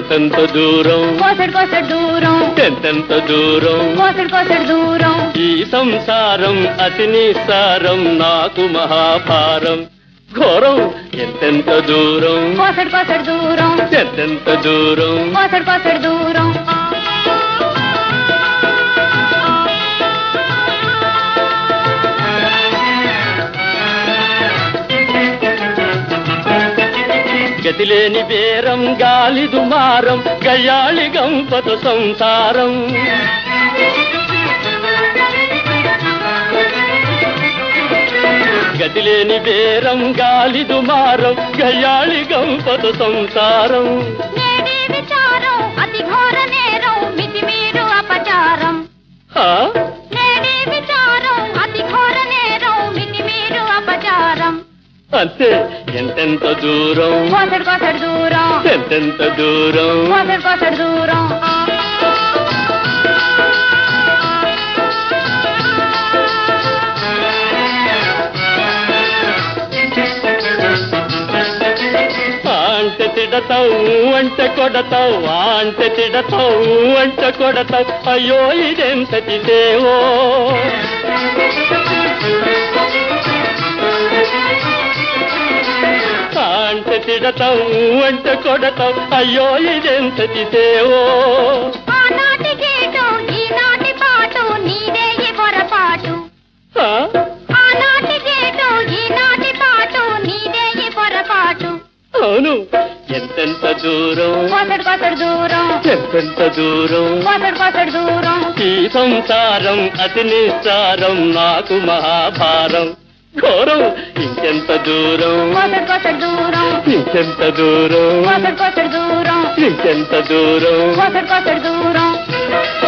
ఎంతెంత దూరం కోసడు కోసడు దూరం ఎంతెంత దూరం కోసడు కోసడు దూరం ఈ సంసారం అతి నిస్సారం నాకు మహాభారం ఘోరం ఎంతెంత దూరం కోసడు కోసడు దూరం ఎంతెంత దూరం కోసడు కోసడు దూరం గతిలేని బేరం గాలి దుమారం గయాళి గంపత సంసారం గతిలేని బేరం గాలి దుమారం గయాళి గంపత సంసారం నేడే విచారం అతి ఘోర నేరం మితిమీరు అపచారం ఆ? నేడే విచారం అతి ఘోర నేరం మితిమీరు అపచారం అంతే ఎంతెంత దూరం కోసడు కోసడు దూరం ఎంతెంత దూరం కోసడు కోసడు దూరం అంటే తిడతావు అంటే కొడతావు అంటే తిడతావు అంటే కొడతావు అయ్యో ఇదెంతటి సేవో అంటే తిడతావు అంటే కొడతావు అయ్యో ఇదెంతటి సేవో ఆనాటి గేటు ఈనాటి పాటు నీదే ఈ పొరపాటు ఆ? ఆనాటి గేటు ఈనాటి పాటు నీదే ఈ పొరపాటు అవును ఎంతెంత దూరం కోసడు కోసడు దూరం ఎంతెంత దూరం కోసడు కోసడు దూరం ఈ సంసారం అతి నిస్సారం నాకు మహాభారం ఘోరం ఇంకెంత దూరం కోసడు కోసడు దూరం ఇంకెంత దూరం కోసడు కోసడు దూరం ఇంకెంత దూరం కోసడు కోసడు దూరం